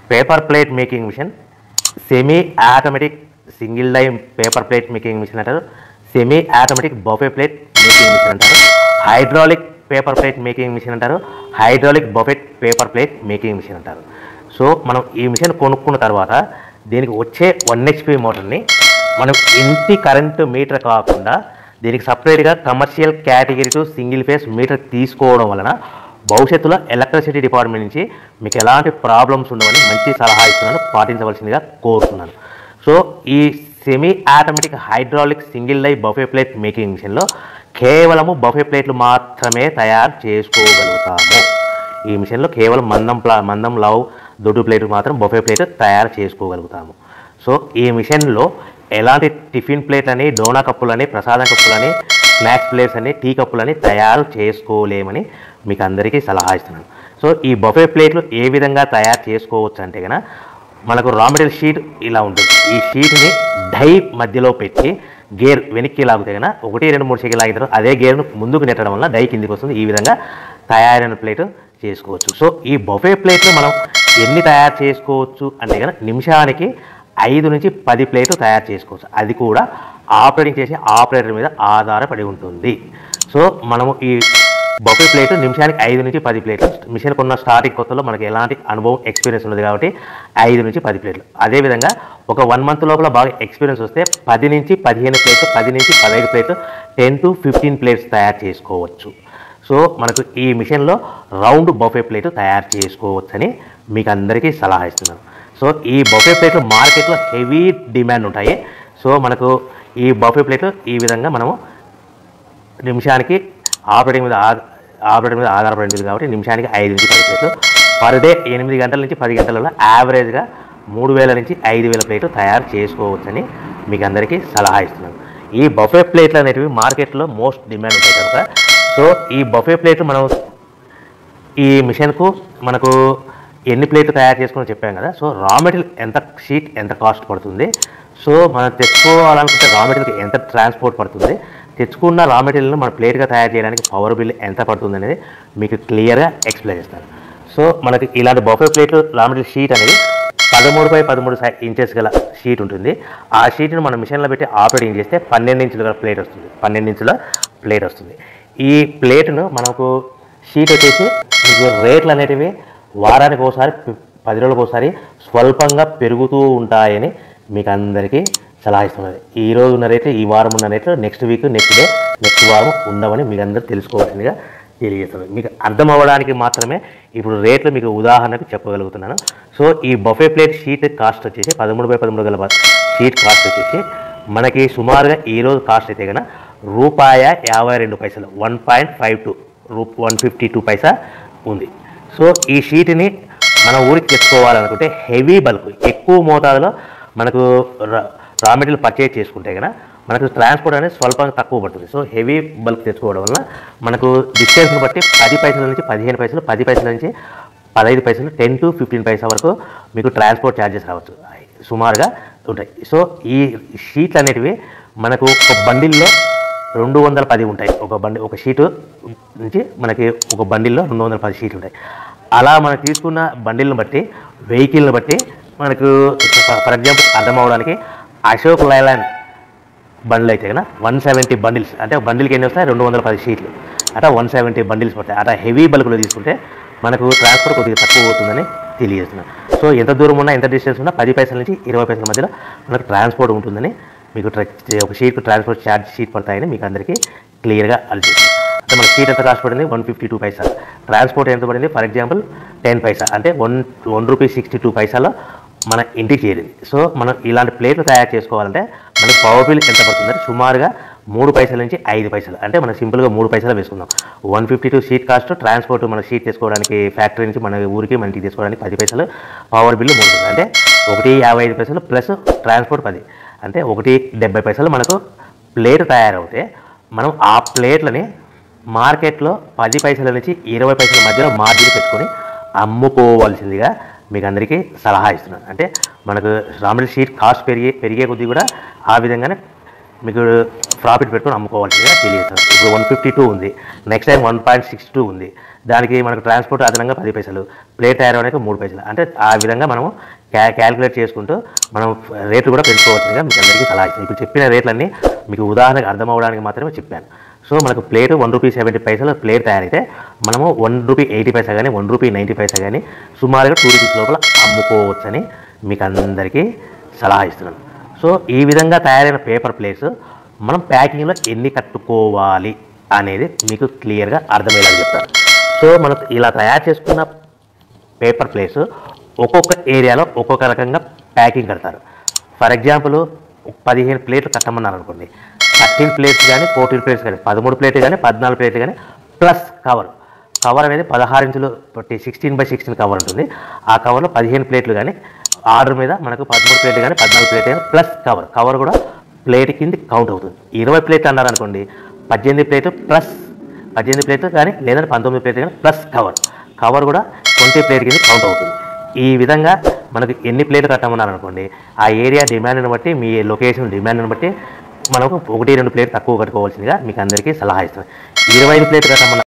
paper plate making machine semi automatic single line paper plate making machine అంటారు semi automatic buffet plate making machine అంటారు hydraulic paper plate making machine అంటారు hydraulic buffet paper plate making machine అంటారు so మనం ఈ machine కొనుక్కున్న తర్వాత దీనికి వచ్చే వన్ హెచ్పి మోటార్ని మనం ఇంటి కరెంటు మీటర్ కాకుండా దీనికి సపరేట్గా commercial category two single phase meter తీసుకోవడం వలన భవిష్యత్తులో ఎలక్ట్రిసిటీ డిపార్ట్మెంట్ నుంచి మీకు ఎలాంటి ప్రాబ్లమ్స్ ఉండవని మంచి సలహా ఇస్తున్నాను పాటించవలసిందిగా కోరుతున్నాను సో ఈ semi automatic hydraulic single line buffet plate making మిషన్లో కేవలము బఫే ప్లేట్లు మాత్రమే తయారు చేసుకోగలుగుతాము ఈ మిషన్లో కేవలం మందం ప్లా మందం లవ్ దొడ్డు ప్లేట్ మాత్రం బఫే ప్లేట్ తయారు చేసుకోగలుగుతాము సో ఈ మిషన్లో ఎలాంటి టిఫిన్ ప్లేట్ అని డోనా కప్పులని ప్రసాదం కప్పులని స్నాక్స్ ప్లేట్స్ అని టీ కప్పులని తయారు చేసుకోలేమని మీకు అందరికీ సలహా ఇస్తున్నాను సో ఈ బఫే ప్లేట్లు ఏ విధంగా తయారు చేసుకోవచ్చు అంటే కనుక మనకు రా మెటీరియల్ షీట్ ఇలా ఉంటుంది ఈ షీట్ని డై మధ్యలో పెట్టి గేర్ వెనక్కి లాగితే కనుక ఒకటి రెండు మూడు సెకండ్ లాగిన తర్వాత అదే గేర్ను ముందుకు నెట్టడం వల్ల డై కిందికి వస్తుంది ఈ విధంగా తయారైన ప్లేట్ చేసుకోవచ్చు సో ఈ బొఫే ప్లేట్లు మనం ఎన్ని తయారు చేసుకోవచ్చు అంటే కనుక నిమిషానికి ఐదు నుంచి పది ప్లేట్లు తయారు చేసుకోవచ్చు అది కూడా ఆపరేటింగ్ చేసే ఆపరేటర్ మీద ఆధారపడి ఉంటుంది సో మనము ఈ బొఫే ప్లేట్ నిమిషానికి ఐదు నుంచి పది ప్లేట్లు మిషన్ కొన్న స్టార్టింగ్ కొత్తలో మనకి ఎలాంటి అనుభవం ఎక్స్పీరియన్స్ ఉన్నది కాబట్టి ఐదు నుంచి పది ప్లేట్లు అదేవిధంగా ఒక వన్ మంత్ లోపల బాగా ఎక్స్పీరియన్స్ వస్తే పది నుంచి పదిహేను ప్లేట్లు పది నుంచి పదహైదు ప్లేట్లు టెన్ టు ఫిఫ్టీన్ ప్లేట్స్ తయారు చేసుకోవచ్చు సో మనకు ఈ మిషన్లో రౌండ్ బఫే ప్లేట్ తయారు చేసుకోవచ్చని మీకు అందరికీ సలహా ఇస్తున్నాను సో ఈ బఫే ప్లేట్లు మార్కెట్లో హెవీ డిమాండ్ ఉంటాయి సో మనకు ఈ బఫే ప్లేట్లు ఈ విధంగా మనము నిమిషానికి ఆపరేటింగ్ మీద ఆ- ఆపరేటింగ్ మీద ఆధారపడి ఉంటుంది కాబట్టి నిమిషానికి ఐదు నుంచి పది ప్లేట్లు పర్ డే ఎనిమిది గంటల నుంచి పది గంటలలో యావరేజ్గా మూడు వేల నుంచి ఐదు వేల ప్లేట్లు తయారు చేసుకోవచ్చని మీకు అందరికీ సలహా ఇస్తున్నాను ఈ బఫే ప్లేట్లు అనేటివి మార్కెట్లో మోస్ట్ డిమాండ్ ఉంటాయి కనుక సో ఈ బఫే ప్లేట్లు మనం ఈ మిషన్కు మనకు ఎన్ని ప్లేట్లు తయారు చేసుకుని చెప్పాం కదా సో రా మెటీరియల్ ఎంత షీట్ ఎంత కాస్ట్ పడుతుంది సో మనం తెచ్చుకోవాలనుకుంటే రా మెటీరియల్కి ఎంత ట్రాన్స్పోర్ట్ పడుతుంది తెచ్చుకున్న రా మెటీరియల్ని మన ప్లేట్గా తయారు చేయడానికి పవర్ బిల్ ఎంత పడుతుంది అనేది మీకు క్లియర్గా ఎక్స్ప్లెయిన్ చేస్తాను సో మనకి ఇలాంటి బఫే ప్లేట్లు రా మెటీరియల్ షీట్ అనేది పదమూడు బై పదమూడు సై- ఇంచెస్ గల షీట్ ఉంటుంది ఆ షీట్ను మనం మిషన్లో పెట్టి ఆపరేటింగ్ చేస్తే పన్నెండు ఇంచుల గల ప్లేట్ వస్తుంది పన్నెండు ఇంచుల ప్లేట్ వస్తుంది ఈ ప్లేట్ను మనకు షీట్ వచ్చేసి మీకు రేట్లు అనేటివి వారానికి ఒకసారి ప- పది రోజులకు ఒకసారి స్వల్పంగా పెరుగుతూ ఉంటాయని మీకు అందరికీ సలహా ఇస్తున్నది ఈ రోజు ఉన్న రేట్లు ఈ వారం ఉన్న రేట్లు next week next day next వారం ఉండవని మీకు అందరూ తెలుసుకోవాల్సిందిగా తెలియజేస్తుంది మీకు అర్థం అవ్వడానికి మాత్రమే ఇప్పుడు రేట్లు మీకు ఉదాహరణకు చెప్పగలుగుతున్నాను సో ఈ బఫే ప్లేట్ షీట్ కాస్ట్ వచ్చేసి పదమూడు బై పదమూడు గల బ- షీట్ కాస్ట్ వచ్చేసి మనకి సుమారుగా ఈ రోజు కాస్ట్ అయితే కనుక రూపాయ యాభై రెండు పైసలు వన్ పాయింట్ ఫైవ్ టూ రూ వన్ ఫిఫ్టీ టూ పైసా ఉంది సో ఈ షీట్ని మన ఊరికి తెచ్చుకోవాలనుకుంటే హెవీ బల్క్ ఎక్కువ మోతాదులో మనకు రా రా మెటీరియల్ పర్చేజ్ చేసుకుంటే కనుక మనకు ట్రాన్స్పోర్ట్ అనేది స్వల్పంగా తక్కువ పడుతుంది సో హెవీ బల్క్ తెచ్చుకోవడం వల్ల మనకు డిస్టెన్స్ని బట్టి పది పైసల నుంచి పదిహేను పైసలు పది పైసల నుంచి పదహైదు పైసలు టెన్ టు ఫిఫ్టీన్ పైసా వరకు మీకు ట్రాన్స్పోర్ట్ ఛార్జెస్ రావచ్చు సుమారుగా ఉంటాయి సో ఈ షీట్లు అనేటివి మనకు ఒక బండిల్లో రెండు వందల పది ఉంటాయి ఒక బండి ఒక షీటు నుంచి మనకి ఒక బండిల్లో రెండు వందల పది షీట్లు ఉంటాయి అలా మనం తీసుకున్న బండిల్ని బట్టి వెహికల్ని బట్టి మనకు ఫర్ ఎగ్జాంపుల్ అర్థం అవడానికి అశోక్ లైలాండ్ బండ్లు అయితే కన్నా వన్ సెవెంటీ బండిల్స్ అంటే బండిల్కి ఎన్ని వస్తాయి రెండు వందల పది షీట్లు అట్లా వన్ సెవెంటీ బండిల్స్ పడతాయి అట్లా హెవీ బల్క్లో తీసుకుంటే మనకు ట్రాన్స్పోర్ట్ కొద్దిగా తక్కువ అవుతుందని తెలియజేస్తున్నాను సో ఎంత దూరం ఉన్నా ఎంత డిస్టెన్స్ ఉన్నా పది పైసల నుంచి ఇరవై పైసల మధ్యలో మనకు ట్రాన్స్పోర్ట్ ఉంటుందని మీకు ట్ర- ఒక షీట్కు ట్రాన్స్పోర్ట్ ఛార్జ్ షీట్ పడతాయని మీకు అందరికీ క్లియర్గా అనిపిస్తుంది అంటే మన షీట్ ఎంత కాస్ట్ పడింది వన్ ఫిఫ్టీ టూ పైసా ట్రాన్స్పోర్ట్ ఎంత పడింది ఫర్ ఎగ్జాంపుల్ టెన్ పైసా అంటే one one rupee sixty two పైసాలో మన ఇంటికి చేరింది సో మనం ఇలాంటి ప్లేట్లు తయారు చేసుకోవాలంటే మనకి పవర్ బిల్ ఎంత పడుతుందంటే సుమారుగా మూడు పైసల నుంచి ఐదు పైసలు అంటే మనం సింపుల్గా మూడు పైసలు వేసుకుందాం one fifty two sheet cost transport మన షీట్ తీసుకోవడానికి ఫ్యాక్టరీ నుంచి మన ఊరికి మన ఇంటికి తీసుకోవడానికి పది పైసలు పవర్ బిల్లు మూడు పైసలు అంటే ఒకటి యాభై ఐదు పైసలు ప్లస్ ట్రాన్స్పోర్ట్ పది అంటే ఒకటి డెబ్బై పైసలు మనకు ప్లేట్ తయారవుతే మనం ఆ ప్లేట్లని మార్కెట్లో పది పైసల నుంచి ఇరవై పైసల మధ్యలో మార్జిన్ పెట్టుకొని అమ్ముకోవాల్సిందిగా మీకు అందరికీ సలహా ఇస్తున్నాను అంటే మనకు రామడి షీట్ కాస్ట్ పెరిగే పెరిగే కొద్దీ కూడా ఆ విధంగానే మీకు ప్రాఫిట్ పెట్టుకొని అమ్ముకోవాల్సిందిగా తెలియజేస్తాను ఇప్పుడు వన్ ఫిఫ్టీ టూ ఉంది next time one point six two ఉంది దానికి మనకు ట్రాన్స్పోర్ట్ అదనంగా పది పైసలు ప్లేట్ తయారవడానికి మూడు పైసలు అంటే ఆ విధంగా మనం క్యా క్యాలిక్యులేట్ చేసుకుంటూ మనం రేట్లు కూడా పెంచుకోవాల్సిందిగా మీకు అందరికీ సలహా ఇస్తాను ఇప్పుడు చెప్పిన రేట్లన్నీ మీకు ఉదాహరణకు అర్థం అవ్వడానికి మాత్రమే చెప్పాను సో మనకు ప్లేట్ వన్ రూపీ సెవెంటీ పైసలు ప్లేట్ తయారైతే మనము వన్ రూపీ ఎయిటీ పైసా కానీ వన్ రూపీ నైంటీ పైసా కానీ సుమారుగా టూ రూపీస్ లోపల అమ్ముకోవచ్చని మీకు అందరికీ సలహా ఇస్తున్నాను సో ఈ విధంగా తయారైన పేపర్ ప్లేట్స్ మనం ప్యాకింగ్లో ఎన్ని కట్టుకోవాలి అనేది మీకు క్లియర్గా అర్థమయ్యేలా చెప్తాను సో మనం ఇలా తయారు చేసుకున్న పేపర్ ప్లేట్స్ ఒక్కొక్క ఏరియాలో ఒక్కొక్క రకంగా ప్యాకింగ్ కడతారు ఫర్ ఎగ్జాంపుల్ పదిహేను ప్లేట్లు కట్టమన్నారు అనుకోండి థర్టీన్ ప్లేట్స్ కానీ ఫోర్టీన్ ప్లేట్స్ కానీ పదమూడు ప్లేట్లు కానీ పద్నాలుగు ప్లేట్లు కానీ ప్లస్ కవర్ కవర్ అనేది పదహారు ఇంచులు సిక్స్టీన్ బై సిక్స్టీన్ కవర్ ఉంటుంది ఆ కవర్లో పదిహేను ప్లేట్లు కానీ ఆర్డర్ మీద మనకు పదమూడు ప్లేట్లు కానీ పద్నాలుగు ప్లేట్లు కానీ ప్లస్ కవర్ కవర్ కూడా ప్లేట్ కింద కౌంట్ అవుతుంది ఇరవై ప్లేట్లు అన్నారు అనుకోండి పద్దెనిమిది ప్లేట్లు ప్లస్ పద్దెనిమిది ప్లేట్లు కానీ లేదంటే పంతొమ్మిది ప్లేట్లు కానీ ప్లస్ కవర్ కవర్ కూడా ట్వంటీ ప్లేట్ కింద కౌంట్ అవుతుంది ఈ విధంగా మనకు ఎన్ని ప్లేట్లు కట్టమన్నారు అనుకోండి ఆ ఏరియా డిమాండ్ని బట్టి మీ లొకేషన్ డిమాండ్ని బట్టి మనకు ఒకటి రెండు ప్లేట్ తక్కువ కట్టుకోవాల్సిందిగా మీకు అందరికీ సలహా ఇస్తాను ఇరవై ఐదు ప్లేట్లు కట్టమన్నారు